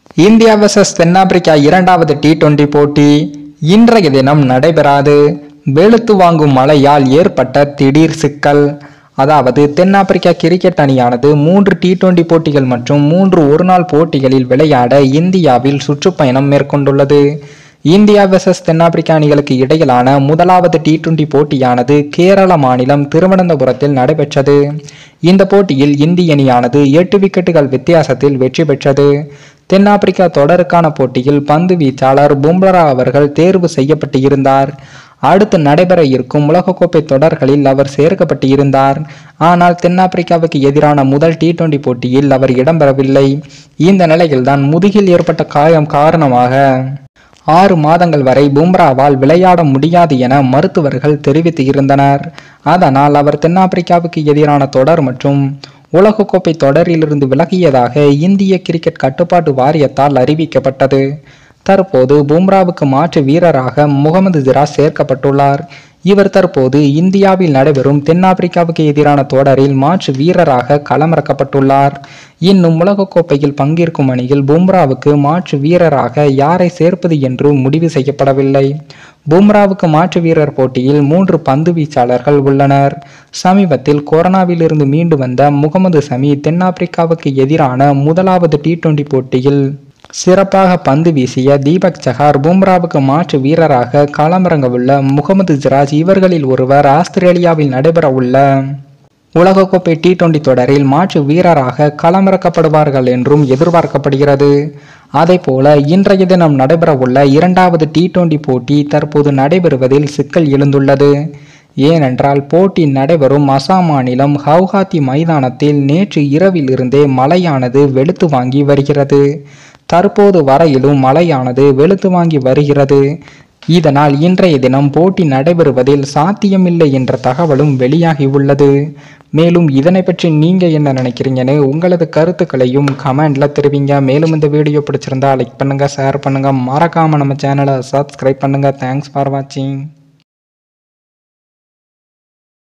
India versus தென்னாப்பிரிக்கா இரண்டாவது T twenty போட்டி இன்றைய தினம் நடைபெறாது வெளுத்து வாங்கும் மழையால் ஏற்பட்ட திடீர் சிக்கல் அதாவது தென்னாப்பிரிக்கா கிரிக்கெட் அணியானது மூன்று டி டுவெண்டி போட்டிகள் மற்றும் மூன்று ஒருநாள் போட்டிகளில் விளையாட இந்தியாவில் சுற்றுப்பயணம் மேற்கொண்டுள்ளது இந்தியா வெர்சஸ் தென்னாப்பிரிக்கா அணிகளுக்கு இடையிலான முதலாவது டி டுவெண்டி போட்டியானது கேரள மாநிலம் திருவனந்தபுரத்தில் நடைபெற்றது இந்த போட்டியில் இந்திய அணியானது எட்டு விக்கெட்டுகள் வித்தியாசத்தில் வெற்றி பெற்றது தென்னாப்பிரிக்கா தொடருக்கான போட்டியில் பந்து வீச்சாளர் பும்ரா அவர்கள் தேர்வு செய்யப்பட்டு இருந்தார் அடுத்து நடைபெற இருக்கும் உலகக்கோப்பை தொடர்களில் அவர் சேர்க்கப்பட்டு இருந்தார் ஆனால் தென்னாப்பிரிக்காவுக்கு எதிரான முதல் டி டுவெண்டி போட்டியில் அவர் இடம்பெறவில்லை இந்த நிலையில்தான் முதுகில் ஏற்பட்ட காயம் காரணமாக ஆறு மாதங்கள் வரை பும்ராவால் விளையாட முடியாது என மருத்துவர்கள் தெரிவித்து இருந்தனர் அதனால் அவர் தென்னாப்பிரிக்காவுக்கு எதிரான தொடர் மற்றும் உலகக்கோப்பை தொடரிலிருந்து விலகியதாக இந்திய கிரிக்கெட் கட்டுப்பாட்டு வாரியத்தால் அறிவிக்கப்பட்டது தற்போது பும்ராவுக்கு மாற்று வீரராக முகமது சிராஜ் சேர்க்கப்பட்டுள்ளார் இவர் தற்போது இந்தியாவில் நடைபெறும் தென்னாப்பிரிக்காவுக்கு எதிரான தொடரில் மாற்று வீரராக களமிறக்கப்பட்டுள்ளார் இன்னும் உலகக்கோப்பையில் பங்கேற்கும் அணியில் பும்ராவுக்கு மாற்று வீரராக யாரை சேர்ப்பது என்று முடிவு செய்யப்படவில்லை பும்ராவுக்கு மாற்று வீரர் போட்டியில் மூன்று பந்து வீச்சாளர்கள் உள்ளனர் சமீபத்தில் கொரோனாவிலிருந்து மீண்டு வந்த முகமது சமி தென்னாப்பிரிக்காவுக்கு எதிரான முதலாவது டி டுவெண்டி போட்டியில் சிறப்பாக பந்து வீசிய தீபக் சஹார் பும்ராவுக்கு மாற்று வீரராக களமிறங்கவுள்ள முகமது சிராஜ் இவர்களில் ஒருவர் ஆஸ்திரேலியாவில் நடைபெறவுள்ள உலகக்கோப்பை டி டுவெண்டி தொடரில் மாற்று வீரராக களமிறக்கப்படுவார்கள் என்றும் எதிர்பார்க்கப்படுகிறது அதேபோல இன்றைய தினம் நடைபெறவுள்ள இரண்டாவது டி டுவெண்டி போட்டி தற்போது நடைபெறுவதில் சிக்கல் எழுந்துள்ளது ஏனென்றால் போட்டி நடைபெறும் அசாம் மாநிலம் ஹவுகாத்தி மைதானத்தில் நேற்று இரவிலிருந்தே மழையானது வெளுத்து வாங்கி வருகிறது தற்போது வரையிலும் மழையானது வெளுத்து வாங்கி வருகிறது இதனால் இன்றைய தினம் போட்டி நடைபெறுவதில் சாத்தியமில்லை என்ற தகவலும் வெளியாகி உள்ளது மேலும் இதனை பற்றி நீங்க என்ன நினைக்கிறீங்கன்னு உங்களது கருத்துக்களையும் கமெண்ட்ல தெரிவிங்க மேலும் இந்த வீடியோ பிடிச்சிருந்தா லைக் பண்ணுங்க ஷேர் பண்ணுங்க மறக்காம நம்ம சேனலை சப்ஸ்கிரைப் பண்ணுங்க தேங்க்ஸ் ஃபார் வாட்சிங்